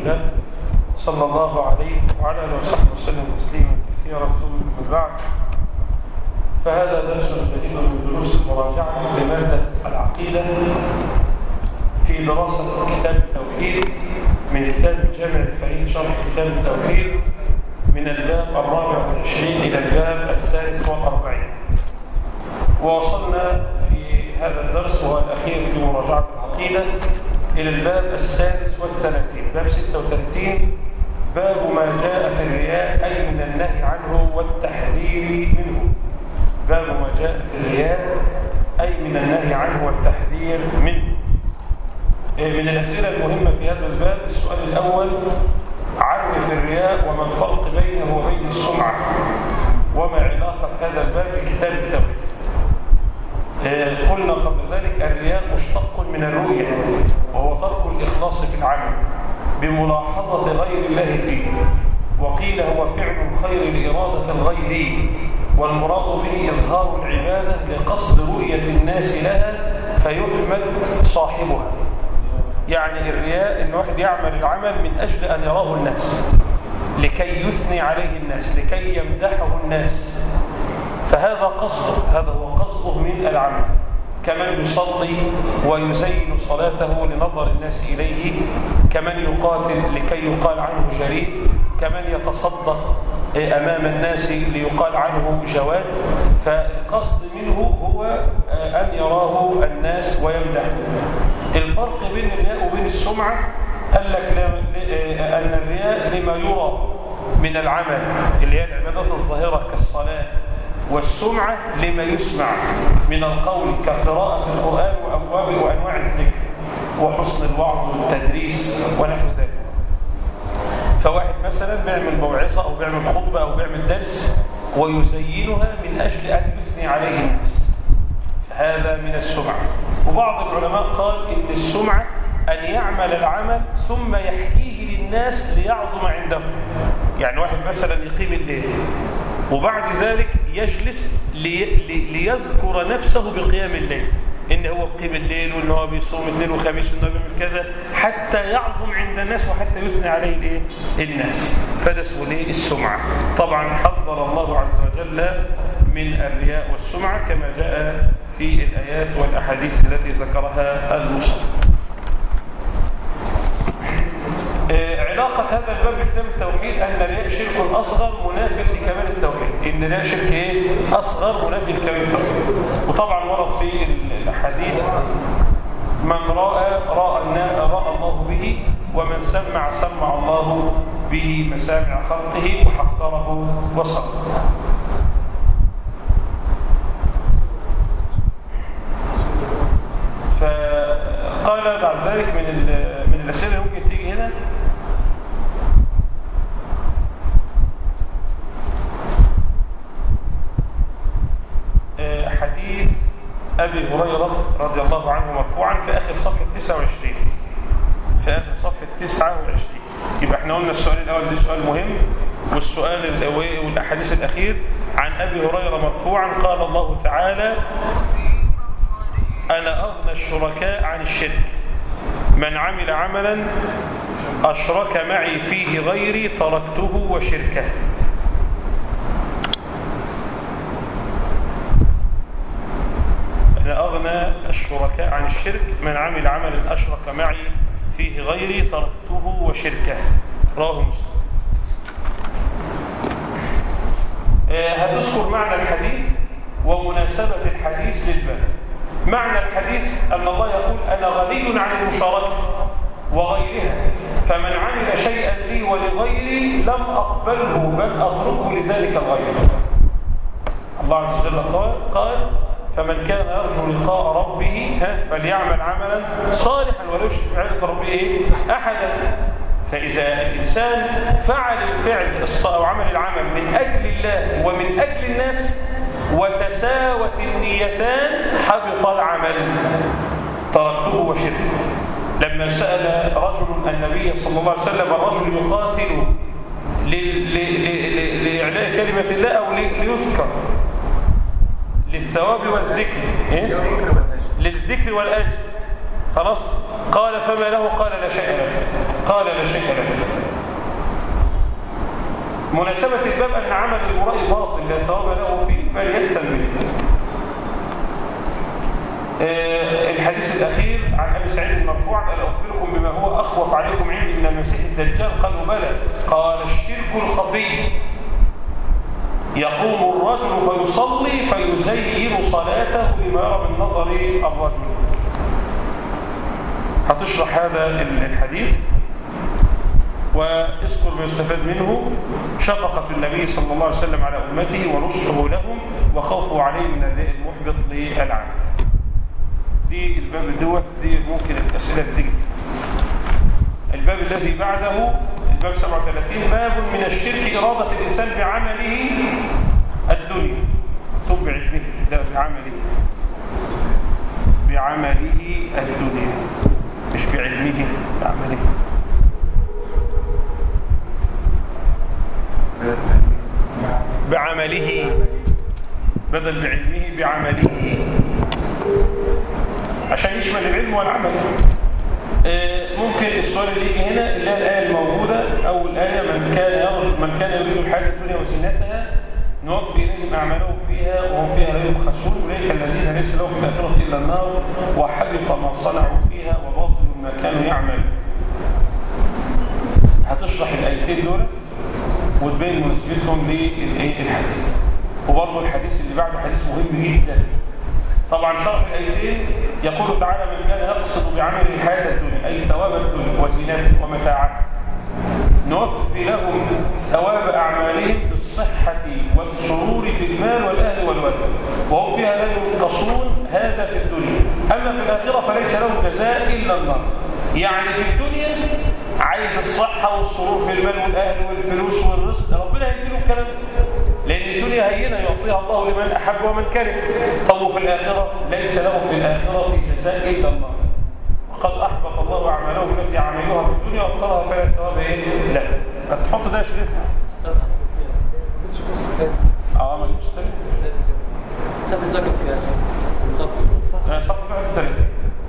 الله صلى الله عليه وعلى اله وصحبه وسلم تسليما كثيرا ثم بعد فهذا درس جديد من دروس المراجعه لماده العقيده في دراسه كتاب التوحيد من كتاب الجامع الفريد شرح كتاب التوحيد من الباب الرابع والعشرين الى الباب الثالث والاربعين ووصلنا في هذا الدرس وهو الاخير في مراجعه العقيده إلى الباب السادس والثلاثين باب 36 باب ما جاء في الرياء أي من النهي عنه والتحذير منه باب ما جاء في الرياء أي من النهي عنه والتحذير منه من الأسئلة المهمة في هذا الباب السؤال الأول عرف الرياء وما الفرق بينه وبين السمعة وما علاقة هذا الباب بكتاب التوحيد قلنا قبل ذلك الرياء مشتق من الرؤية وهو ترك الإخلاص في العمل بملاحظة غير الله فيه وقيل هو فعل الخير لإرادة الغير والمراد به إظهار العبادة لقصد رؤية الناس لها فيحمد صاحبها يعني الرياء إن واحد يعمل العمل من أجل أن يراه الناس لكي يثني عليه الناس لكي يمدحه الناس فهذا قصده هذا هو قصده من العمل كمن يصلي ويزين صلاته لنظر الناس إليه كمن يقاتل لكي يقال عنه جريء كمن يتصدق أمام الناس ليقال عنه جواد فالقصد منه هو أن يراه الناس ويمدحه الفرق بين الرياء وبين السمعة قال لك أن الرياء لما يرى من العمل اللي هي العبادات الظاهرة كالصلاة والسمعة لما يسمع من القول كقراءة القرآن وأبواب وأنواع الذكر وحسن الوعظ والتدريس ونحو ذلك فواحد مثلا بيعمل موعظة أو بيعمل خطبة أو بيعمل درس ويزينها من أجل أن يثني عليه الناس هذا من السمعة وبعض العلماء قال إن السمعة أن يعمل العمل ثم يحكيه للناس ليعظم عندهم يعني واحد مثلا يقيم الليل وبعد ذلك يجلس لي لي ليذكر نفسه بقيام الليل ان هو بقيم الليل وان هو بيصوم اثنين وخميس وانه بيعمل كذا حتى يعظم عند الناس وحتى يثني عليه الايه الناس فده اسمه الايه السمعه طبعا حذر الله عز وجل من الرياء والسمعه كما جاء في الايات والاحاديث التي ذكرها المصنف علاقة هذا الباب بكتاب التوحيد أن الرياء شرك أصغر منافي لكمال التوحيد إن الرياء شرك إيه؟ أصغر منافي لكمال التوحيد وطبعا ورد في الأحاديث من رأى رأى, رأى الله به ومن سمع سمع الله به مسامع خلقه وحقره وصدره فقال بعد ذلك من من الأسئلة اللي ممكن تيجي هنا حديث أبي هريرة رضي الله عنه مرفوعا في آخر صفحة 29 في آخر صفحة 29 يبقى احنا قلنا السؤال الأول ده سؤال مهم والسؤال والأحاديث الأخير عن أبي هريرة مرفوعا قال الله تعالى أنا أغنى الشركاء عن الشرك من عمل عملا أشرك معي فيه غيري تركته وشركه أنا أغنى الشركاء عن الشرك من عمل عملا أشرك معي فيه غيري تركته وشركه رواه مسلم هتذكر معنى الحديث ومناسبة الحديث للباب معنى الحديث أن الله يقول أنا غني عن المشاركة وغيرها فمن عمل شيئا لي ولغيري لم أقبله بل أتركه لذلك الغير الله عز وجل قال, قال فمن كان يرجو لقاء ربه فليعمل عملا صالحا ولا يشرك بعبادة ربه ايه احدا فاذا الانسان فعل الفعل او عمل العمل من اجل الله ومن اجل الناس وتساوت النيتان حبط العمل تركته وشركه لما سال رجل النبي صلى الله عليه وسلم الرجل يقاتل لاعلاء كلمه الله او ليذكر للثواب والذكر إيه؟ للذكر والأجر خلاص قال فما له قال لا شيء له قال لا شيء له مناسبة الباب أن عمل المرأي باطل لا ثواب له فيه بل يأسم به آه، الحديث الأخير عن أبي سعيد مرفوعا ألا أخبركم بما هو أخوف عليكم عندي من المسيح الدجال قالوا بلى قال الشرك الخفي يقوم الرجل فيصلي فيزين صلاته لما يرى من نظر الرجل هتشرح هذا الحديث واذكر ما يستفاد منه شفقة النبي صلى الله عليه وسلم على أمته ونصحه لهم وخوفه عليه من الداء المحبط للعمل دي الباب الدوت دي ممكن الأسئلة تيجي الباب الذي بعده الباب 37 باب من الشرك إرادة الإنسان بعمله الدنيا تبع به لا بعمله بعمله الدنيا مش بعلمه بعمله بعمله بدل بعلمه بعمله عشان يشمل العلم والعمل آه، ممكن السؤال اللي يجي هنا اللي هي الآية الموجودة أو الآية من كان يرجو من كان يريد الحياة الدنيا وزينتها نوفي إليهم أعمالهم فيها وهم فيها لا يبخسون أولئك الذين ليس لهم في الآخرة إلا النار وحبط ما صنعوا فيها وباطل ما كانوا يعملون هتشرح الآيتين دول وتبين مناسبتهم للحديث وبرضه الحديث اللي بعده حديث مهم جدا طبعا شرح الآيتين يقول تعالى من كان يقصد بعمله الحياة الدنيا أي ثواب الدنيا وزينته ومتاعه نوفي لهم ثواب أعمالهم بالصحة والسرور في المال والأهل والولد وهم فيها لا ينقصون هذا في الدنيا أما في الآخرة فليس لهم جزاء إلا النار يعني في الدنيا عايز الصحة والسرور في المال والأهل والفلوس والرزق ربنا يديله الكلام ده لأن الدنيا هينة يعطيها الله لمن أحب ومن كره طب في الآخرة ليس له في الآخرة جزاء إلا الله وقد أحبط الله أعمالهم التي عملوها في الدنيا وابطلها فلا ثواب إيه لا تحط ده شريف اه ما جبتش تاني صف الزكاة كام؟ صف صف بعد ثلاثة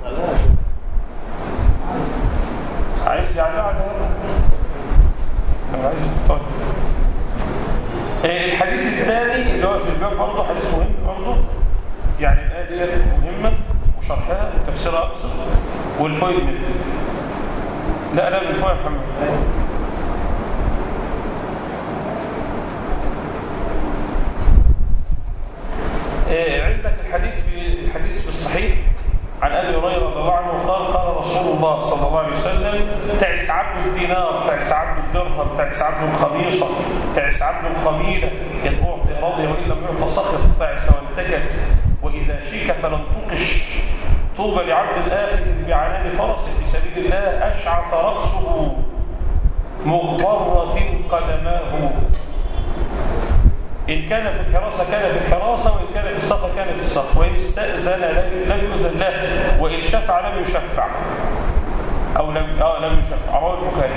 عايز يعني على عايز طيب آه، الحديث الثاني اللي هو في الباب برضه حديث مهم برضه يعني الآية دي مهمة وشرحها وتفسيرها أبسط والفوائد منها لا لا من فوائد محمد آه، عندك الحديث في الحديث في الصحيح عن ابي هريره رضي الله عنه قال قال رسول الله صلى الله عليه وسلم تعس عبد الدينار تعس عبد الدرهم تعس عبد الخميصه تعس عبد الخميله ان اعطي رضي وان لم يعط سخط تعس وانتكس واذا شيك فلم تقش طوبى لعبد الاخذ بعنان فرس في سبيل الله اشعث راسه مغبره قدماه إن كان في الحراسة كان في الحراسة وإن كان في السفر كان في السفر وإن استأذن لم لم يؤذن له وإن شفع لم يشفع أو لم آه لم يشفع رواه البخاري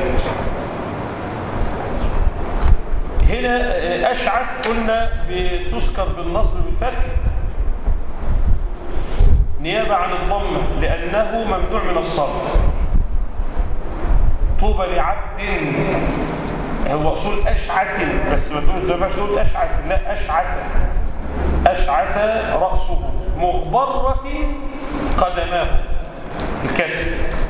هنا آه، أشعث قلنا بتذكر بالنصب بالفتح نيابة عن الضمة لأنه ممنوع من الصرف طوبى لعبد هو أصول أشعث بس ما تقول ما تقول أشعث لا أشعث أشعث رأسه مغبرة قدماه الكسر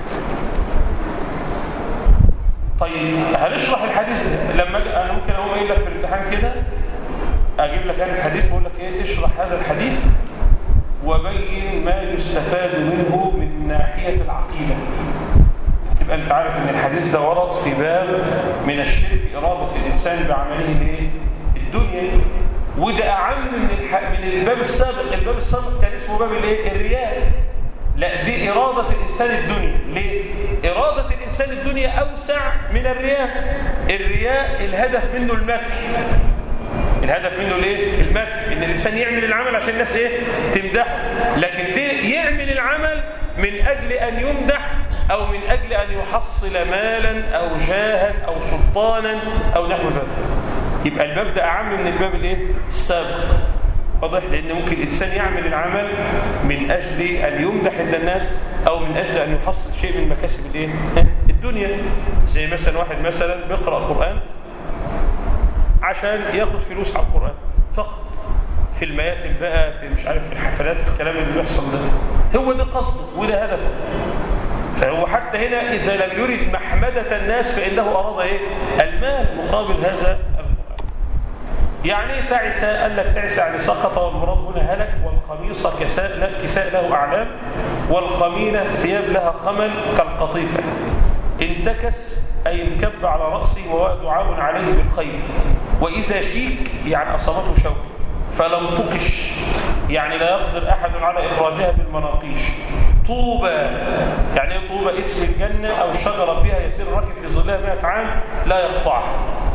طيب هنشرح الحديث ده لما أجي انا ممكن اقوم قايل لك في الامتحان كده اجيب لك انا الحديث واقول لك ايه اشرح هذا الحديث وبين ما يستفاد منه من ناحيه العقيده تبقى انت عارف ان الحديث ده ورد في باب من الشرك إرادة الإنسان بعمله الايه؟ الدنيا وده أعم من الح... من الباب السابق الباب السابق كان اسمه باب الايه الرياء لا دي إرادة الإنسان الدنيا ليه؟ إرادة الإنسان الدنيا أوسع من الرياء الرياء الهدف منه المدح الهدف منه الايه المدح ان الانسان يعمل العمل عشان الناس ايه تمدحه لكن دي يعمل العمل من اجل ان يمدح او من اجل ان يحصل مالا او جاها او سلطانا او نحو ذلك يبقى الباب ده اعم من الباب الايه السابق واضح لان ممكن الانسان يعمل العمل من اجل ان يمدح عند الناس او من اجل ان يحصل شيء من مكاسب الايه الدنيا زي مثلا واحد مثلا بيقرأ قرآن عشان ياخد فلوس على القرآن فقط في المياتم بقى في مش عارف في الحفلات في الكلام اللي بيحصل ده هو ده قصده وده هدفه فهو حتى هنا إذا لم يرد محمدة الناس فإنه أراد إيه؟ المال مقابل هذا القرآن يعني إيه تعس قال لك تعس يعني سقط والمراد هنا هلك والخميصة كساء لا كساء له أعلام والخمينة ثياب لها خمل كالقطيفة انتكس أي انكب على رأسه وهو دعاء عليه بالخير وإذا شيك يعني أصابته شوك فلم تقش يعني لا يقدر أحد على إخراجها بالمناقيش طوبى يعني ايه طوبى اسم الجنة أو شجرة فيها يسير الراكب في ظلها 100 عام لا يقطعها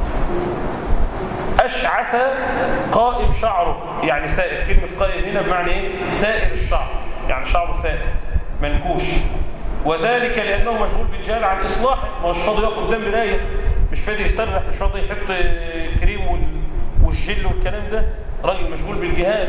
أشعث قائم شعره يعني ثائر كلمة قائم هنا بمعنى إيه؟ ثائر الشعر يعني شعره ثائر منكوش وذلك لأنه مشغول بالجهل عن إصلاحه ما مش فاضي ياخد قدام مراية مش فاضي يسرح مش فاضي يحط كريم والجل والكلام ده راجل مشغول بالجهاد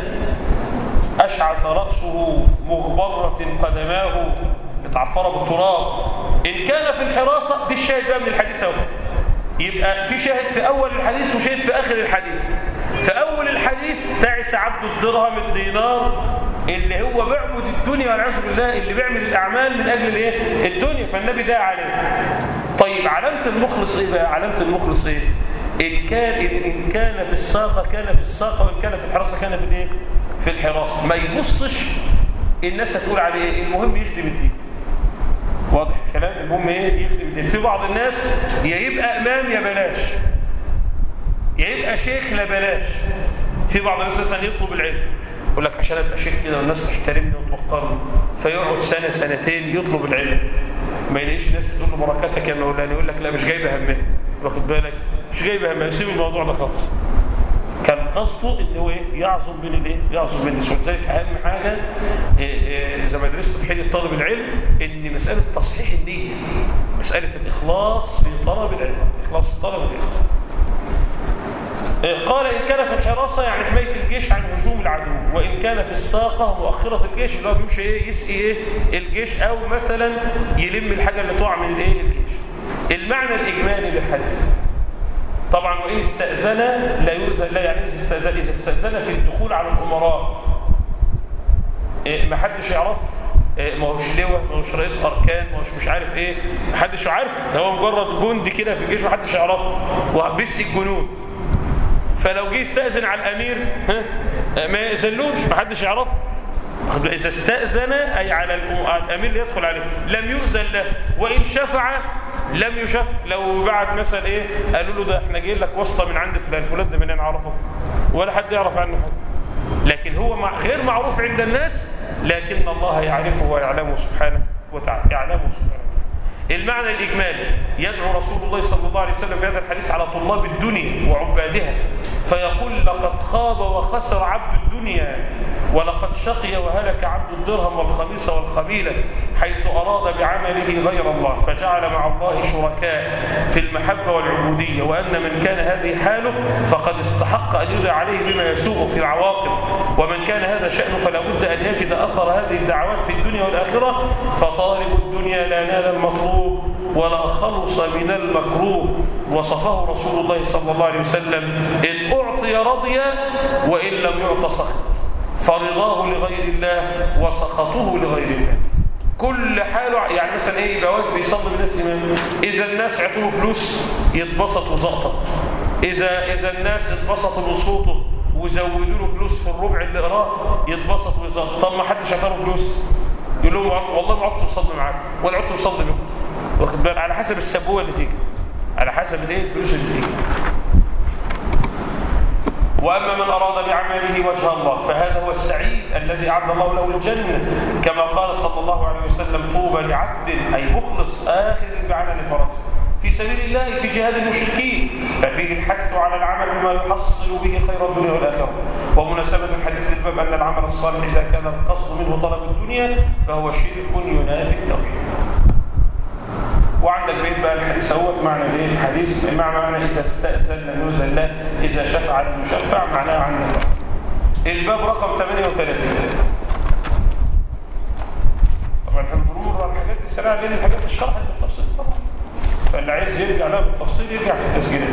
أشعث رأسه مغبرة قدماه متعفرة بالتراب إن كان في الحراسة دي الشاهد بقى من الحديث أهو يبقى في شاهد في أول الحديث وشاهد في آخر الحديث في أول الحديث تعس عبد الدرهم الدينار اللي هو بيعبد الدنيا والعياذ بالله اللي بيعمل الأعمال من أجل الإيه؟ الدنيا فالنبي ده عليه طيب علامة المخلص إيه بقى؟ علامة المخلص إيه؟ إن كان إن كان في الساقة كان في الساقة وإن كان في الحراسة كان في الإيه؟ في الحراسة ما يبصش الناس هتقول عليه إيه؟ المهم يخدم الدين واضح الكلام المهم ايه يخدم الدين في بعض الناس يا يبقى امام يا بلاش يا يبقى شيخ لا بلاش في بعض الناس مثلا يطلب العلم يقول لك عشان ابقى شيخ كده والناس تحترمني وتوقرني فيقعد سنه سنتين يطلب العلم ما يلاقيش ناس تقول له بركاتك يا مولانا يقول لك لا مش جايبه همها واخد بالك مش جايبه همها يسيب الموضوع ده خالص كان قصده ان هو ايه يعظم بين الايه يعظم بين الناس ولذلك اهم حاجه إيه إيه زي ما درست في حين طالب العلم ان مساله تصحيح النيه مساله الاخلاص في طلب العلم الاخلاص في طلب العلم إيه قال ان كان في الحراسه يعني حمايه الجيش عن هجوم العدو وان كان في الساقه مؤخره الجيش اللي هو بيمشي ايه يسقي ايه الجيش او مثلا يلم الحاجه اللي تقع من الايه الجيش المعنى الاجمالي للحديث طبعا وإن استأذن لا يؤذن لا يعني إذا استأذن إذا استأذن في الدخول على الأمراء إيه ما حدش يعرف إيه ما هوش لواء ما هوش رئيس أركان ما هوش مش عارف إيه ما حدش عارف ده هو مجرد جندي كده في الجيش ما حدش يعرفه وبس الجنود فلو جه يستأذن على الأمير ها ما يأذنلوش ما حدش يعرفه إذا استأذن أي على الأمير اللي يدخل عليه لم يؤذن له وإن شفع لم يشف لو بعت مثلا ايه قالوا له ده احنا جايين لك واسطه من عند فلان فلان ده منين عرفه ولا حد يعرف عنه حاجه لكن هو مع غير معروف عند الناس لكن الله يعرفه ويعلمه سبحانه وتعالى يعلمه سبحانه المعنى الإجمالي يدعو رسول الله صلى الله عليه وسلم في هذا الحديث على طلاب الدنيا وعبادها فيقول لقد خاب وخسر عبد الدنيا ولقد شقي وهلك عبد الدرهم والخميصة والخميلة حيث أراد بعمله غير الله فجعل مع الله شركاء في المحبة والعبودية وأن من كان هذه حاله فقد استحق أن يدعى عليه بما يسوء في العواقب ومن كان هذا شأنه فلا بد أن يجد أثر هذه الدعوات في الدنيا والآخرة فطالب الدنيا لا نال المطلوب ولا خلص من المكروه وصفه رسول الله صلى الله عليه وسلم إن أعطي رضي وإن لم يعط سخط فرضاه لغير الله وسخطه لغير الله كل حاله يعني مثلا ايه يبقى واقف بيصلي بالناس امام اذا الناس عطوه فلوس يتبسط وزقطط اذا اذا الناس اتبسطوا بصوته وزودوا له فلوس في الربع اللي قراه يتبسط ويزقطط طب ما حدش عطاه فلوس يقول لهم والله ما عدت بصلي معاكم ولا عدت بصلي بكم واخد بالك على حسب السبوه اللي تيجي على حسب الايه الفلوس اللي تيجي وأما من أراد بعمله وجه الله فهذا هو السعيد الذي أعد الله له الجنة كما قال صلى الله عليه وسلم طوبى لعبد أي مخلص آخر بعمل فرس في سبيل الله في جهاد المشركين ففيه الحث على العمل بما يحصل به خير الدنيا والآخرة ومناسبة الحديث الباب أن العمل الصالح إذا كان القصد منه طلب الدنيا فهو شرك ينافي التوحيد وعندك بيت بقى الحديث اهوت معنى الايه الحديث معنى معنى اذا استاذن لم يؤذن له اذا شفع لم يشفع معناه عندك الباب رقم 38 طبعا احنا بنمر على الحاجات دي سريعه لان الحاجات الشرح بالتفصيل طبعا فاللي عايز يرجع لها بالتفصيل يرجع في التسجيلات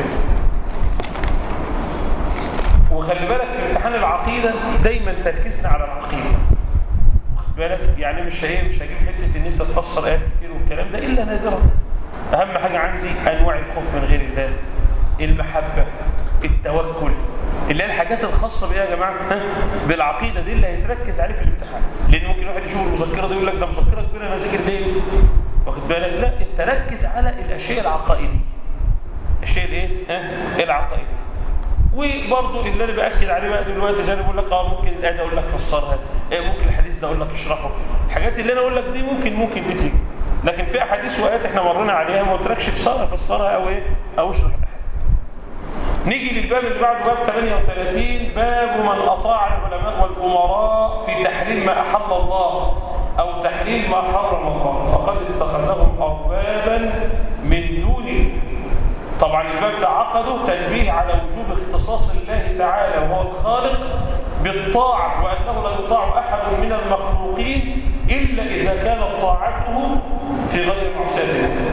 وخلي بالك في امتحان العقيدة دايما تركيزنا على العقيدة واخد بالك يعني مش هي مش هجيب حتة ان انت تفسر ايات كتير والكلام ده الا نادرا اهم حاجة عندي انواع الخوف من غير الله المحبة التوكل اللي هي الحاجات الخاصة بيها يا جماعة ها؟ بالعقيدة دي اللي هيتركز عليه في الامتحان لان ممكن واحد يشوف المذكرة دي يقول لك ده مذكرة كبيرة انا ذاكر دي واخد بالك لا انت ركز على الاشياء العقائدية الشيء الايه ها العقائدي وبرضه اللي انا باكد عليه بقى دلوقتي زي ما بقول لك اه ممكن الايه ده اقول لك فسرها إيه ممكن الحديث ده اقول لك اشرحه الحاجات اللي انا اقول لك دي ممكن ممكن دي تيجي لكن في احاديث وايات احنا مرينا عليها ما قلتلكش فسرها فسرها او ايه او اشرح الاحاديث نيجي للباب اللي بعده باب 38 باب من اطاع العلماء والامراء في تحليل ما احل الله او تحليل ما حرم الله فقد اتخذهم اربابا من دونه طبعا الباب ده عقده تنبيه على وجوب اختصاص الله تعالى وهو الخالق بالطاعة وأنه لا يطاع أحد من المخلوقين إلا إذا كانت طاعته في غير معصية الله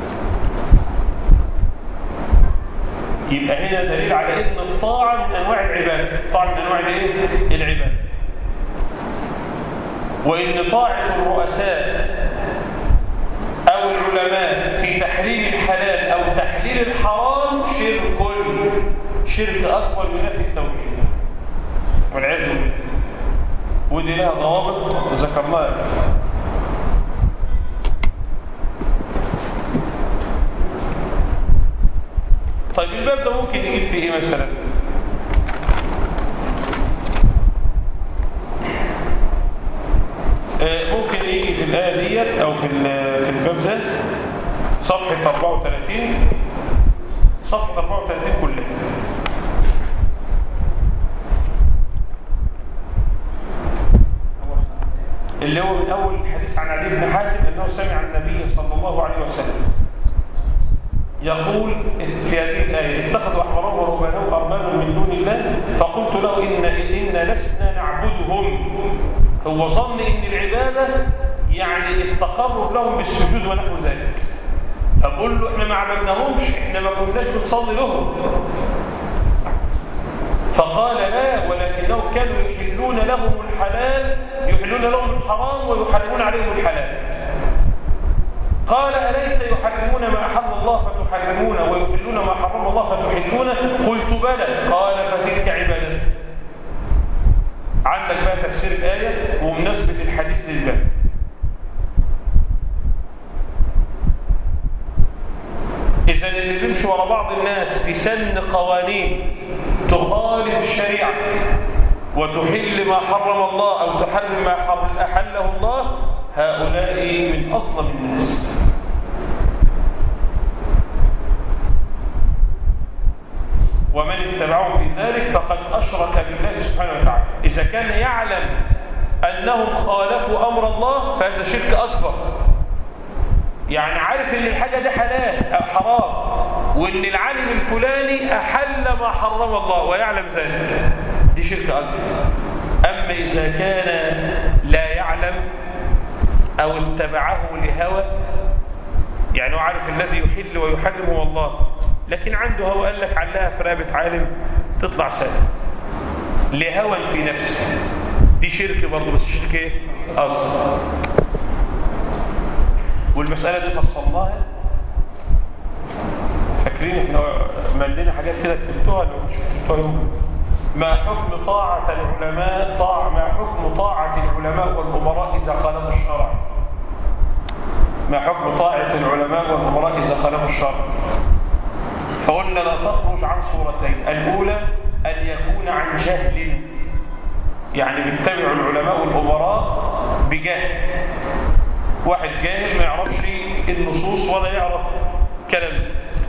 يبقى هنا دليل على ان الطاعه من انواع العباده الطاعه من انواع الايه العباده وان طاعه الرؤساء او العلماء في تحريم الحلال او تحليل الحرام شرك شرك اكبر ينافي التوحيد والعياذ بالله ودي لها ضوابط ذكرناها طيب الباب ده ممكن يجيب فيه ايه مثلا آه ممكن يجي في الآية ديت أو في في الباب ده صفحة 34 صفحة 34 كلها اللي هو من أول الحديث عن علي بن حاتم أنه سمع النبي صلى الله عليه وسلم يقول في هذه الآية اتخذوا أحبارهم ورهبانهم أربابا من دون الله فقلت له إن, إن لسنا نعبدهم هو ظن إن العبادة يعني التقرب لهم بالسجود ونحو ذلك فبقول له إحنا ما عبدناهمش إحنا ما كناش بنصلي لهم فقال لا ولكنهم كانوا يحلون لهم الحلال يحلون لهم الحرام ويحرمون عليهم الحلال قال أليس يحرمون ما أحل الله فتحرمون ويحلون ما حرم الله فتحلون قلت بلى قال فتلك عبادته عندك بقى تفسير الآية ومناسبة الحديث للباب إذا اللي بيمشي ورا بعض الناس في سن قوانين تخالف الشريعة وتحل ما حرم الله أو تحرم ما أحله الله هؤلاء من أظلم الناس ومن اتبعهم في ذلك فقد أشرك بالله سبحانه وتعالى إذا كان يعلم أنهم خالفوا أمر الله فهذا شرك أكبر يعني عارف ان الحاجة دي حلال أو حرام وان العالم الفلاني أحل ما حرم الله ويعلم ذلك دي شرك أكبر أما إذا كان لا يعلم أو اتبعه لهوى يعني هو عارف الذي يحل ويحرم هو الله لكن عنده هو قال لك علها في رقبة عالم تطلع سنة لهوى في نفسه دي شرك برضه بس شرك ايه؟ أصل والمسألة دي فصلناها فاكرين احنا ملينا حاجات كده كتبتوها لو مش كتبتوها يوم ما حكم طاعة العلماء طاعة ما حكم طاعة العلماء والأمراء إذا خالفوا الشرع ما حكم طاعة العلماء والأمراء إذا خالفوا الشرع فقلنا لا تخرج عن صورتين الأولى أن يكون عن جهل يعني بيتبع العلماء والأمراء بجهل واحد جاهل ما يعرفش النصوص ولا يعرف كلام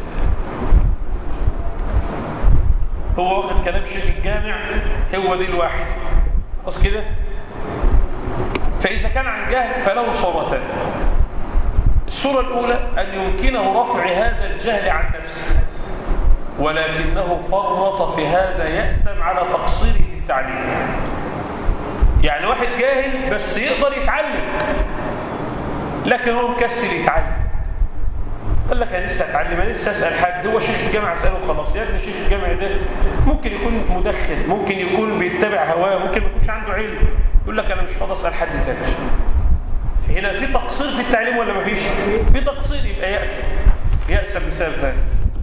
هو واخد كلام شيخ الجامع هو دي الواحد بس كده فإذا كان عن جهل فله صورتان الصورة الأولى أن يمكنه رفع هذا الجهل عن نفسه ولكنه فرط في هذا يأثم على تقصيره في التعليم يعني واحد جاهل بس يقدر يتعلم لكن هو مكسل يتعلم قال لك انا لسه اتعلم انا لسه اسال حد هو شيخ الجامعه اساله خلاص يا ابني شيخ الجامع ده ممكن يكون مدخن ممكن يكون بيتبع هواه ممكن ما يكونش عنده علم يقول لك انا مش فاضي اسال حد تاني هنا في تقصير في التعليم ولا ما فيش في تقصير يبقى يأسم يأسم بسبب ذلك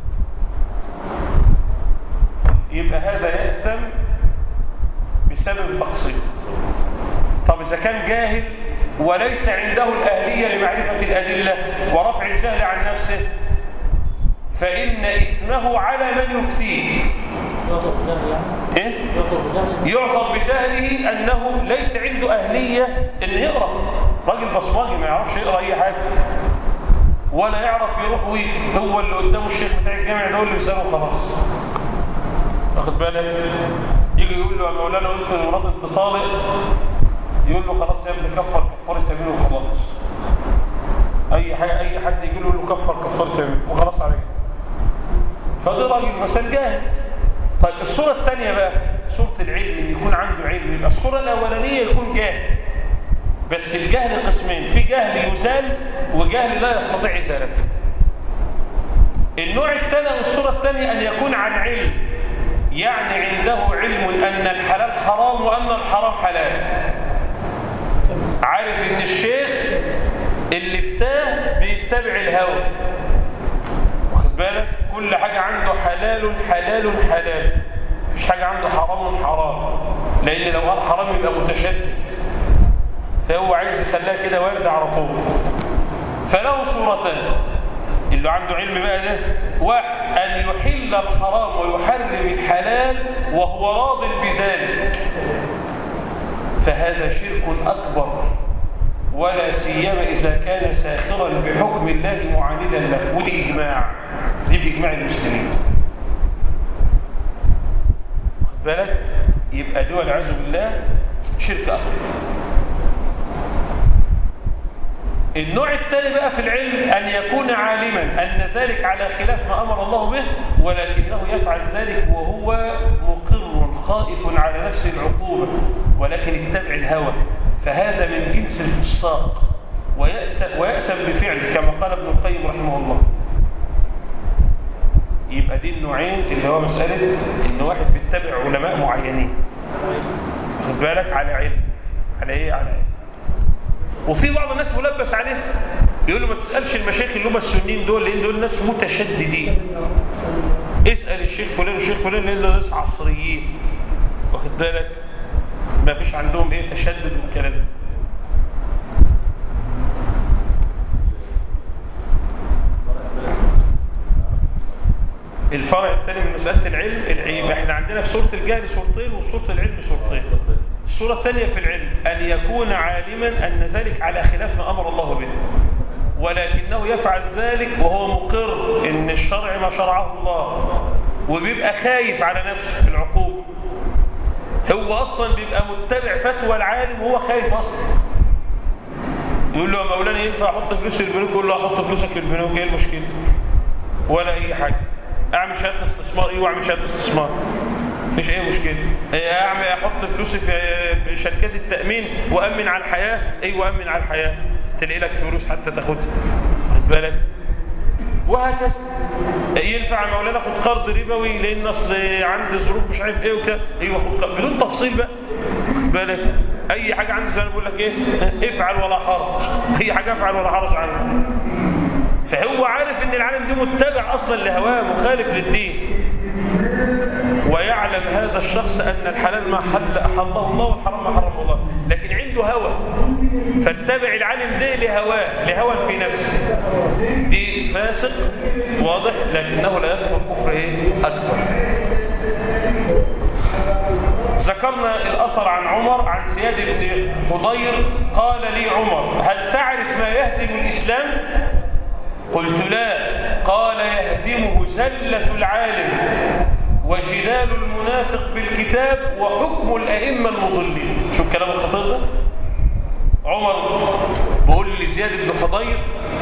يبقى هذا يأثم بسبب التقصير طب إذا كان جاهل وليس عنده الأهلية لمعرفة الأدلة ورفع الجهل عن نفسه فإن إثمه على من يفتيه يعصر بجهل يعني إيه؟ يعصر بجهل يعذر بجهله أنه ليس عنده أهلية إن يقرأ راجل بصمجي ما يعرفش يقرأ أي حاجة ولا يعرف يروح ويجي هو اللي قدامه الشيخ بتاع الجامع ده هو اللي بيسأله خلاص واخد بالك يجي يقول له يا مولانا قلت لمرات انت طالق يقول له خلاص يا ابني كفر كفاره يمين وخلاص اي حاجه اي حد يجي له يقول له كفر كفاره يمين وخلاص على كده فده راجل مثلا جاهل طيب الصوره الثانيه بقى صوره العلم ان يكون عنده علم يبقى الصوره الاولانيه يكون جاهل بس الجهل قسمين في جهل يزال وجهل لا يستطيع ازالته النوع الثاني من الصوره الثانيه ان يكون عن علم يعني عنده علم ان الحلال حرام وان الحرام حلال عارف ان الشيخ اللي افتاه بيتبع الهوى واخد بالك كل حاجه عنده حلال حلال حلال مفيش حاجه عنده حرام حرام لان لو قال حرام يبقى متشدد فهو عايز يخليها كده وارده على طول فله صورتان اللي عنده علم بقى ده واحد ان يحل الحرام ويحرم الحلال وهو راض بذلك فهذا شرك اكبر ولا سيما اذا كان ساخرا بحكم الله معاندا له ودي اجماع دي باجماع المسلمين واخد بالك يبقى دول والعياذ بالله شرك اكبر النوع الثاني بقى في العلم أن يكون عالما أن ذلك على خلاف ما أمر الله به ولكنه يفعل ذلك وهو مقر خائف على نفس العقوبة ولكن اتبع الهوى فهذا من جنس الفساق ويأسم, ويأسم بفعله كما قال ابن القيم رحمه الله يبقى دي النوعين اللي هو مسألة إن واحد بيتبع علماء معينين خد بالك على علم على إيه على علم وفي بعض الناس ملبس عليه يقول له ما تسالش المشايخ اللي هم السنين دول لان دول ناس متشددين اسال الشيخ فلان والشيخ فلان لان دول ناس عصريين واخد بالك ما فيش عندهم ايه تشدد والكلام ده الفرع الثاني من مساله العلم العلم احنا عندنا في سوره الجهل سورتين وسوره العلم سورتين الصورة الثانية في العلم أن يكون عالما أن ذلك على خلاف ما أمر الله به ولكنه يفعل ذلك وهو مقر إن الشرع ما شرعه الله وبيبقى خايف على نفسه في العقوبة هو أصلا بيبقى متبع فتوى العالم وهو خايف أصلا يقول له يا مولانا ينفع أحط فلوس في البنوك يقول له أحط فلوسك في البنوك إيه المشكلة ولا أي حاجة أعمل شهادة استثمار إيه وأعمل شهادة استثمار مفيش اي مشكله اعمل احط فلوسي في شركات التامين وامن على الحياه اي وامن على الحياه تلاقي لك فلوس حتى تاخدها خد بالك وهكذا ينفع مولانا اخد قرض ربوي لان اصل عندي ظروف مش عارف ايه وكده ايوه خد قرض بدون تفصيل بقى خد بالك اي حاجه عندي زي ما بقول لك ايه افعل ولا حرج اي حاجه افعل ولا حرج عنه فهو عارف ان العالم ده متبع اصلا لهواه مخالف للدين ويعلم هذا الشخص أن الحلال ما حل أحله الله والحرام ما حرمه الله لكن عنده هوى فاتبع العالم ده لهواه لهوى في نفسه دي فاسق واضح لكنه لا يكفر كفر ايه أكبر ذكرنا الأثر عن عمر عن زياد بن حضير قال لي عمر هل تعرف ما يهدم الإسلام قلت لا قال يهدمه زلة العالم وجدال المنافق بالكتاب وحكم الأئمة المضلين شو الكلام الخطير ده عمر بقول لزياد بن حضير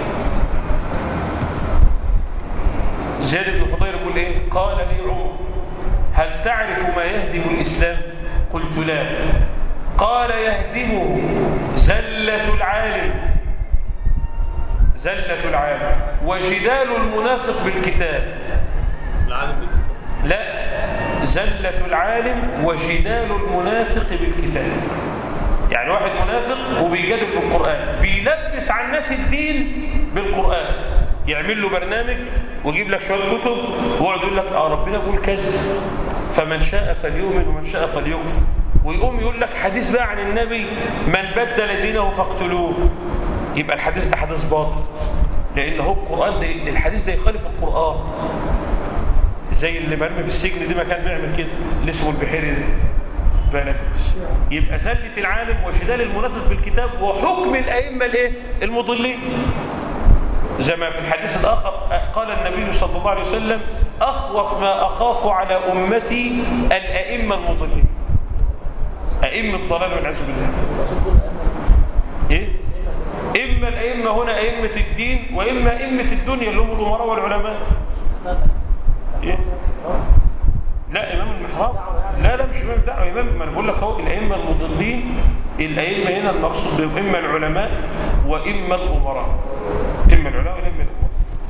زياد بن حضير يقول ايه قال لي عمر هل تعرف ما يهدم الإسلام قلت لا قال يهدمه زلة العالم زلة العالم وجدال المنافق بالكتاب العالم بالكتاب لا زلة العالم وجدال المنافق بالكتاب يعني واحد منافق وبيجادل بالقرآن بيلبس على الناس الدين بالقرآن يعمل له برنامج ويجيب لك شوية كتب ويقعد يقول لك اه ربنا بيقول كذا فمن شاء فليؤمن ومن شاء فليكفر ويقوم يقول لك حديث بقى عن النبي من بدل دينه فاقتلوه يبقى الحديث ده حديث باطل لان هو القرآن ده الحديث ده يخالف القرآن زي اللي مرمي في السجن دي ما كان بيعمل كده اللي اسمه البحيري ده بالك يبقى زلة العالم وجدال المنافق بالكتاب وحكم الأئمة الايه المضلين زي ما في الحديث الآخر قال النبي صلى الله عليه وسلم أخوف ما أخاف على أمتي الأئمة المضلين أئمة الضلال والعياذ بالله إيه؟ إما الأئمة هنا أئمة الدين وإما أئمة الدنيا اللي هم الأمراء والعلماء إيه؟ لا إمام المحراب لا لا مش إمام دعوة إمام ما أنا بقول لك أهو الأئمة المضلين الأئمة هنا المقصود بهم إما العلماء وإما الأمراء إما العلماء وإما الأمراء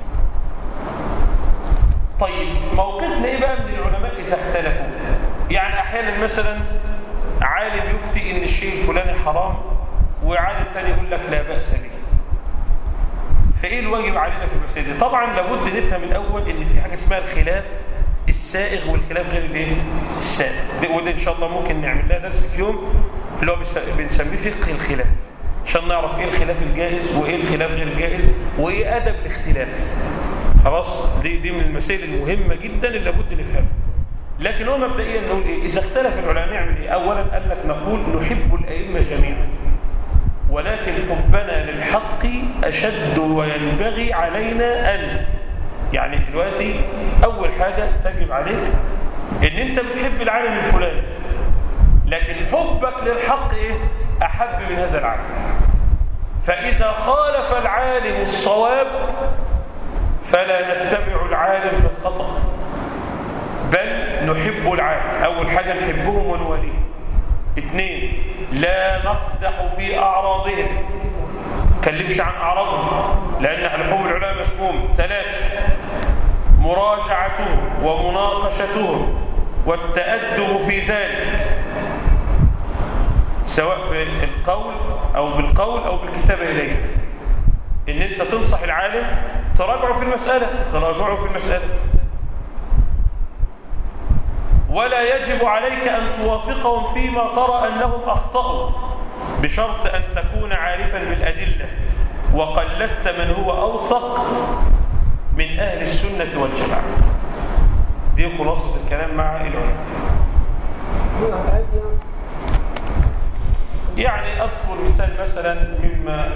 طيب موقفنا إيه بقى من العلماء إذا اختلفوا يعني أحيانا مثلا عالم يفتي إن الشيء الفلاني حرام وعالم تاني يقول لك لا بأس به فإيه الواجب علينا في المسائل دي طبعا لابد نفهم الأول إن في حاجة اسمها الخلاف السائغ والخلاف غير الايه السائغ وده ان شاء الله ممكن نعمل لها درس في يوم اللي هو بنسميه فقه الخلاف عشان نعرف ايه الخلاف الجائز وايه الخلاف غير الجائز وايه ادب الاختلاف خلاص دي دي من المسائل المهمه جدا اللي لابد نفهمها لكن هو مبدئيا نقول ايه اذا اختلف العلماء نعمل ايه اولا قال لك نقول نحب الائمه جميعا ولكن حبنا للحق اشد وينبغي علينا ان يعني دلوقتي أول حاجة تجب عليك إن أنت بتحب العالم الفلاني لكن حبك للحق إيه؟ أحب من هذا العالم فإذا خالف العالم الصواب فلا نتبع العالم في الخطأ بل نحب العالم أول حاجة نحبهم ونواليهم اثنين لا نقدح في أعراضهم كلمش عن أعراضهم لأن لحوم العلماء مسموم ثلاثة مراجعتهم ومناقشتهم والتأدب في ذلك سواء في القول أو بالقول أو بالكتابة إليه إن أنت تنصح العالم تراجعه في المسألة تراجعه في المسألة ولا يجب عليك أن توافقهم فيما ترى أنهم أخطأوا بشرط أن تكون عارفا بالأدلة وقلدت من هو أوثق من أهل السنة والجماعة دي خلاصة الكلام مع العلماء يعني أذكر مثال مثلا مما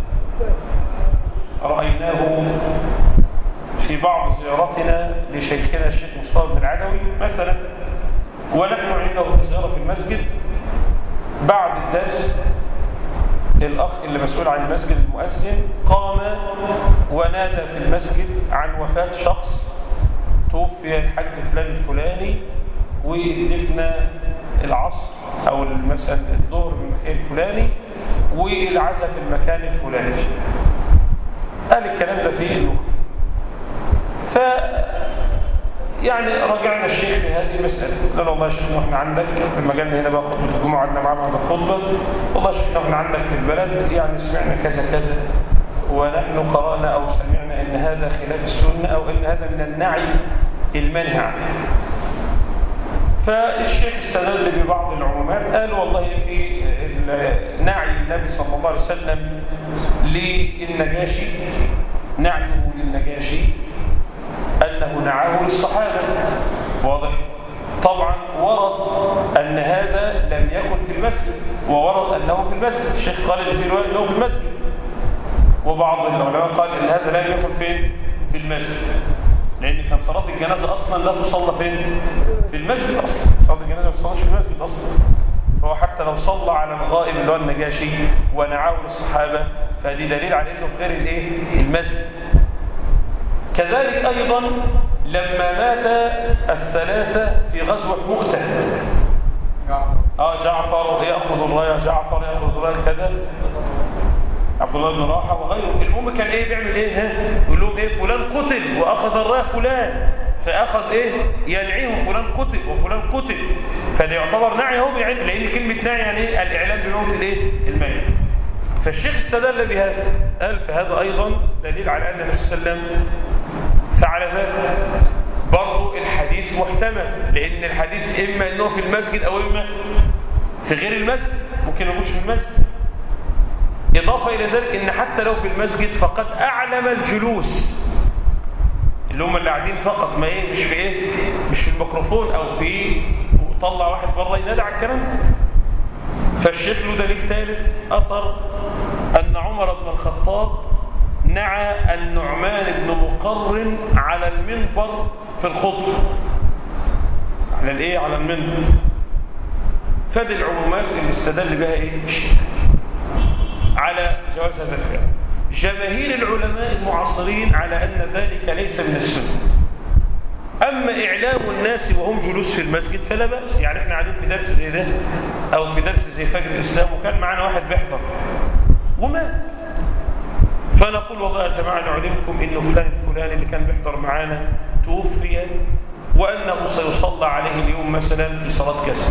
رأيناه في بعض زيارتنا لشيخنا الشيخ مصطفى بن العدوي مثلا ونحن عنده في زيارة في المسجد بعد الدرس الأخ اللي مسؤول عن المسجد المؤذن قام ونادى في المسجد عن وفاة شخص توفي الحج فلان الفلاني ودفنا العصر أو مثلا الظهر في المكان الفلاني والعزاء في المكان الفلاني قال الكلام ده في الوقت ف يعني راجعنا الشيخ في هذه المسألة قال والله يا شيخ احنا عندك لما جالنا هنا بقى خطبة الجمعة قعدنا معاه بعد الخطبة والله يا شيخ احنا عندك في البلد يعني سمعنا كذا كذا ونحن قرأنا أو سمعنا أن هذا خلاف السنة أو أن هذا من النعي المنهي عنه فالشيخ استدل ببعض العمومات قال والله في نعي النبي صلى الله عليه وسلم للنجاشي نعيه للنجاشي أنه نعاه للصحابة واضح طبعا ورد أن هذا لم يكن في المسجد وورد أنه في المسجد الشيخ قال إن في رواية أنه في المسجد وبعض العلماء قال إن هذا لم يكن فين في المسجد لأن كان صلاة الجنازة أصلا لا تصلى فين في المسجد أصلا صلاة الجنازة ما تصلىش في المسجد أصلا فهو حتى لو صلى على الغائب اللي هو النجاشي ونعاه للصحابة فدي دليل على أنه في غير الإيه المسجد كذلك أيضا لما مات الثلاثة في غزوة مؤتة آه جعفر يأخذ الراية جعفر يأخذ الراية كذا عبد الله بن رواحه وغيره المهم كان ايه بيعمل ايه ها يقول لهم ايه فلان قتل واخذ الرايه فلان فاخذ ايه ينعيه فلان قتل وفلان قتل فده يعتبر نعي اهو بيعلم لان كلمه نعي يعني ايه الاعلام بموت الايه الميت فالشيخ استدل بهذا قال فهذا ايضا دليل على ان النبي صلى الله عليه وسلم فعل ذلك برضه الحديث محتمل لان الحديث اما انه في المسجد او اما في غير المسجد ممكن ما يكونش في المسجد إضافة إلى ذلك إن حتى لو في المسجد فقد أعلم الجلوس اللي هم اللي قاعدين فقط ما إيه مش في إيه مش في الميكروفون أو في وطلع واحد بره ينادى على الكلام ده فالشيخ له دليل ثالث أثر أن عمر بن الخطاب نعى النعمان بن مقرن على المنبر في الخطبة على الإيه على المنبر فدي العمومات اللي استدل بها إيه الشيخ على جواز هذا الفعل جماهير العلماء المعاصرين على أن ذلك ليس من السنة أما إعلام الناس وهم جلوس في المسجد فلا بأس يعني احنا قاعدين في درس زي ده أو في درس زي فجر الإسلام وكان معنا واحد بيحضر ومات فنقول والله يا جماعة نعلمكم إنه فلان الفلاني اللي كان بيحضر معانا توفي وأنه سيصلى عليه اليوم مثلا في صلاة كسر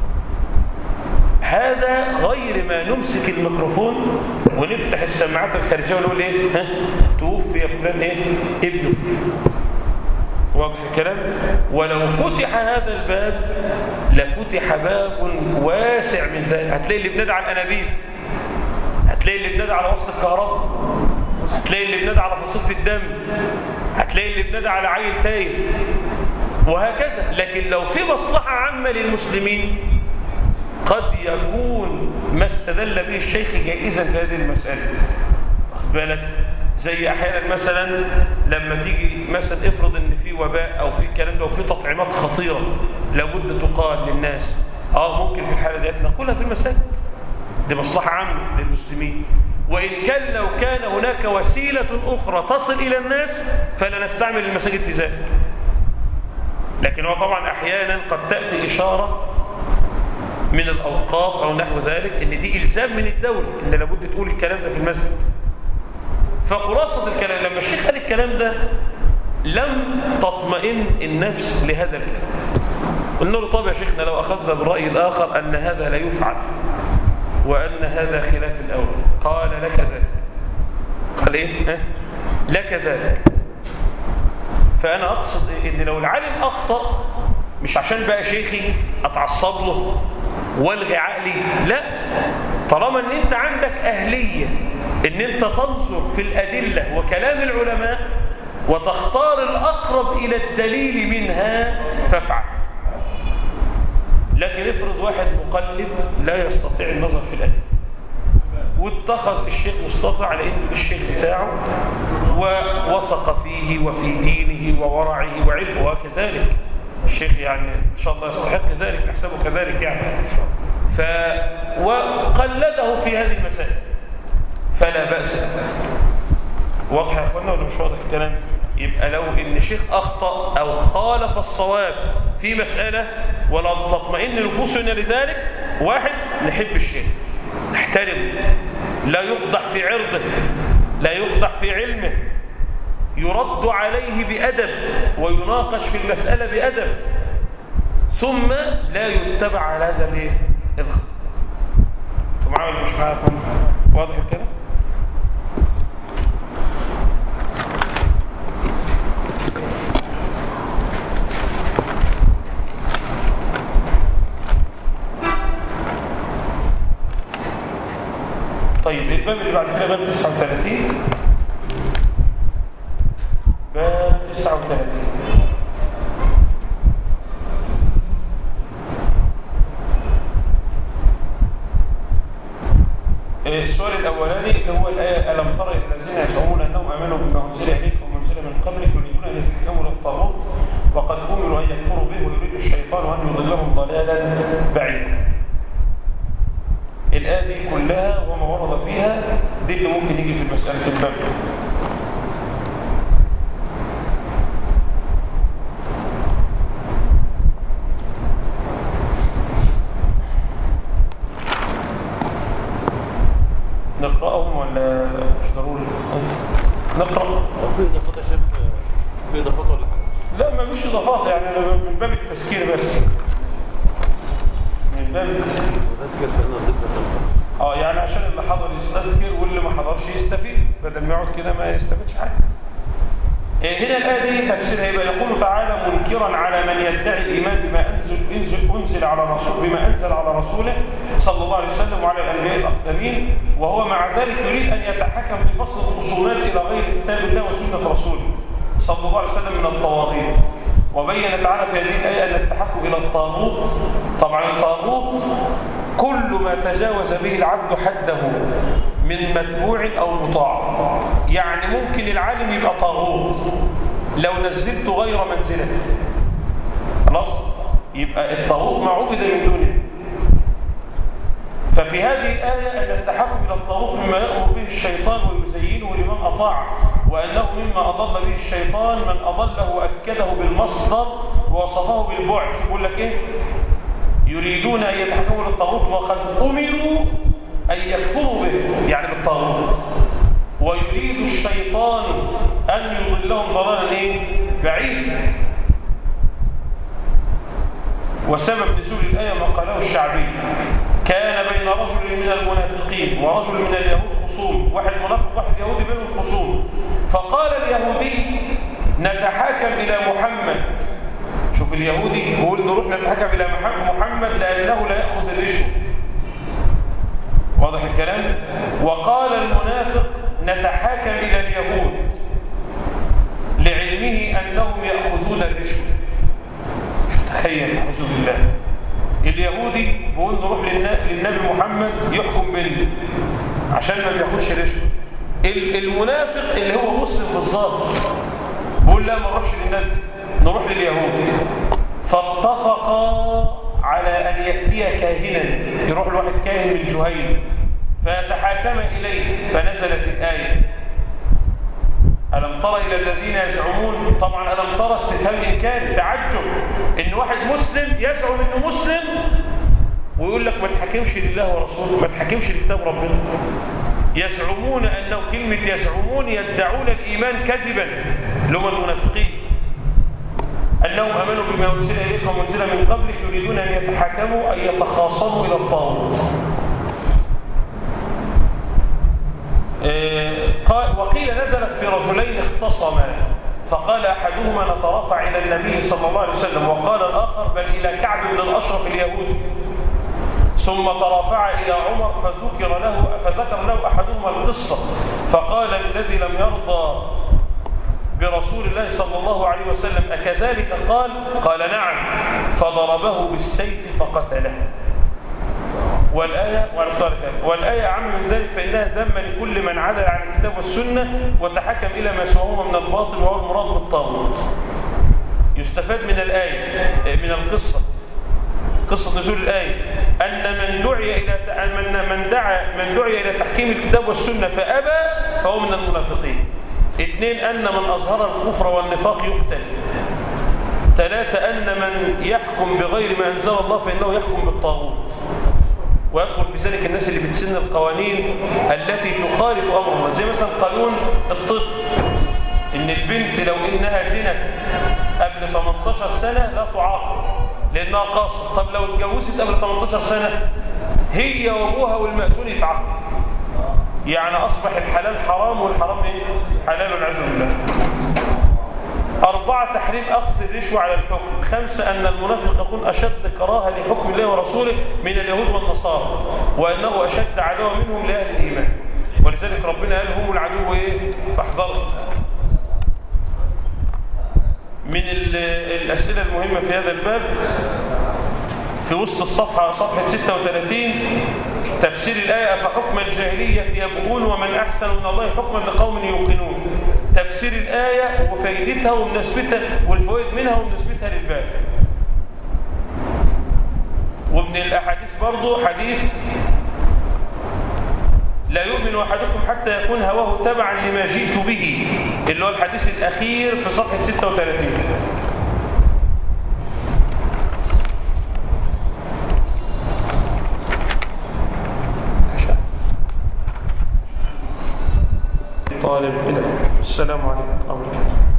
هذا غير ما نمسك الميكروفون ونفتح السماعات الخارجيه ونقول ايه ها توفي فلان ايه ابنه واضح الكلام ولو فتح هذا الباب لفتح باب واسع من ذلك هتلاقي اللي بنادى على الانابيب هتلاقي اللي بنادى على وسط الكهرباء هتلاقي اللي بنادى على فصيله الدم هتلاقي اللي بنادى على عيل تايه وهكذا لكن لو في مصلحه عامه للمسلمين قد يكون ما استدل به الشيخ جائزا في هذه المسألة واخد بالك زي احيانا مثلا لما تيجي مثلا افرض ان في وباء او في الكلام ده وفي تطعيمات خطيره لابد تقال للناس اه ممكن في الحاله ديت نقولها في المساجد دي مصلحه عامه للمسلمين وان كان لو كان هناك وسيله اخرى تصل الى الناس فلا نستعمل المساجد في ذلك لكن هو طبعا احيانا قد تاتي اشاره من الأوقاف أو نحو ذلك إن دي إلزام من الدولة إن لابد تقول الكلام ده في المسجد فخلاصة الكلام لما الشيخ قال الكلام ده لم تطمئن النفس لهذا الكلام قلنا له طب يا شيخنا لو أخذنا بالرأي الآخر أن هذا لا يفعل وأن هذا خلاف الأول قال لك ذلك قال إيه؟ ها؟ لك ذلك فأنا أقصد إيه؟ إن لو العالم أخطأ مش عشان بقى شيخي أتعصب له والغي عقلي لا طالما ان انت عندك اهليه ان انت تنظر في الادله وكلام العلماء وتختار الاقرب الى الدليل منها فافعل لكن افرض واحد مقلد لا يستطيع النظر في الادله واتخذ الشيخ مصطفى على انه الشيخ بتاعه ووثق فيه وفي دينه وورعه وعلمه وكذلك الشيخ يعني ان شاء الله يستحق ذلك نحسبه كذلك يعني ف وقلده في هذه المسائل فلا باس واضح يا اخوانا ولا مش واضح الكلام يبقى لو ان الشيخ اخطا او خالف الصواب في مساله ولا تطمئن نفوسنا لذلك واحد نحب الشيخ نحترمه لا يقدح في عرضه لا يقدح في علمه يرد عليه بأدب ويناقش في المسألة بأدب ثم لا يتبع على هذا الايه الخط انتوا معايا ولا مش معايا واضح الكلام طيب الباب اللي بعد كده باب 39 باب 39 السؤال الأولاني اللي هو الآية ألم تر إلى الذين يزعمون أنهم آمنوا بما أنزل إليك وما أنزل من قبلك يريدون أن يتحكموا للطاغوت وقد أمروا أن يكفروا به ويريد الشيطان أن يضلهم ضلالا بعيدا الآية دي كلها وما ورد فيها دي اللي ممكن يجي في المسألة في الباب نقرأهم ولا ما فيش اضافات يعني أنا من باب التذكير بس من باب التذكير وذكر فإن الذكر اه يعني عشان اللي حضر يستذكر واللي ما حضرش يستفيد بدل ما يقعد كده ما يستفيدش حاجه إيه هنا الآية دي تفسيرها يبقى يقول تعالى منكرا على من يدعي الإيمان بما أنزل, أنزل, أنزل على رسول بما أنزل على رسوله صلى الله عليه وسلم وعلى الأنبياء الأقدمين وهو مع ذلك يريد أن يتحكم في فصل الخصومات إلى غير كتاب الله وسنة رسوله صلى الله عليه وسلم من الطواغيت وبين تعالى في هذه الآية أن التحكم إلى الطاغوت طبعا الطاغوت كل ما تجاوز به العبد حده من متبوع أو مطاع يعني ممكن العالم يبقى طاغوت لو نزلت غير منزلته خلاص يبقى الطاغوت ما عبد من دونه ففي هذه الآية أن التحكم إلى الطاغوت مما يأمر به الشيطان ويزينه لمن أطاع وأنه مما أضل به الشيطان من أضله وأكده بالمصدر ووصفه بالبعد شو بيقول لك إيه يريدون أن يتحكموا للطاغوت وقد أمروا أن يكفروا به يعني بالطاغوت ويريد الشيطان أن يضلهم ضلالا إيه؟ بعيدا وسبب نزول الآية ما قاله الشعبي كان بين رجل من المنافقين ورجل من اليهود خصوم واحد منافق واحد يهودي بينهم خصوم فقال اليهودي نتحاكم إلى محمد شوف اليهودي بيقول نروح نتحكم إلى محمد لأنه لا يأخذ الرشوة واضح الكلام وقال المنافق نتحاكم إلى اليهود لعلمه أنهم يأخذون الرشوة تخيل أعوذ بالله اليهودي بيقول نروح للنبي محمد يحكم بيننا عشان ما بياخدش رشوة المنافق اللي هو مسلم في الظاهر بيقول لا ما نروحش للنبي نروح لليهود فاتفقا على أن يأتي كاهنا يروح الواحد كاهن من جهيل فيتحاكم إليه فنزلت الآية ألم تر إلى الذين يزعمون طبعا ألم ترى استفهام إنكار تعجب إن واحد مسلم يزعم إنه مسلم ويقول لك ما تحكمش لله ورسوله ما تحكمش لكتاب ربنا يزعمون أنه كلمة يزعمون يدعون الإيمان كذبا لهم المنافقين أنهم أمنوا بما أنزل إليكم وأنزل من قبلك يريدون أن يتحاكموا أن يتخاصموا إلى الطاغوت قال وقيل نزلت في رجلين اختصما فقال أحدهما نترافع إلى النبي صلى الله عليه وسلم وقال الآخر بل إلى كعب بن الأشرف اليهودي ثم ترافع إلى عمر فذكر له فذكر له أحدهما القصة فقال الذي لم يرضى برسول الله صلى الله عليه وسلم أكذلك قال قال نعم فضربه بالسيف فقتله والآية والآية أعم من ذلك فإنها ذم لكل من عدل عن الكتاب والسنة وتحكم إلى ما سواهما من الباطل وهو المراد بالطاغوت يستفاد من الآية من القصة قصة نزول الآية أن من دعي إلى من من دعا من دعي إلى تحكيم الكتاب والسنة فأبى فهو من المنافقين اثنين أن من أظهر الكفر والنفاق يقتل ثلاثة أن من يحكم بغير ما أنزل الله فإنه يحكم بالطاغوت ويدخل في ذلك الناس اللي بتسن القوانين التي تخالف أمر الله زي مثلا قانون الطفل إن البنت لو إنها زنت قبل 18 سنة لا تعاقب لأنها قاصر طب لو اتجوزت قبل 18 سنة هي وابوها والمأسون يتعاقب يعني أصبح الحلال حرام والحرام إيه؟ حلال والعياذ بالله أربعة تحريم أخذ الرشوة على الحكم خمسة أن المنافق يكون أشد كراهة لحكم الله ورسوله من اليهود والنصارى وأنه أشد عداوة منهم لأهل الإيمان ولذلك ربنا قال هم العدو إيه؟ فاحذروا من الأسئلة المهمة في هذا الباب في وسط الصفحة صفحة 36 تفسير الآية فحكم الجاهلية يبغون ومن أحسن من الله حكما لقوم يوقنون تفسير الآية وفائدتها ومناسبتها والفوائد منها ومناسبتها للباب ومن الأحاديث برضو حديث لا يؤمن أحدكم حتى يكون هواه تبعا لما جئت به اللي هو الحديث الأخير في صفحة 36 طالب العلم السلام عليكم ورحمة الله وبركاته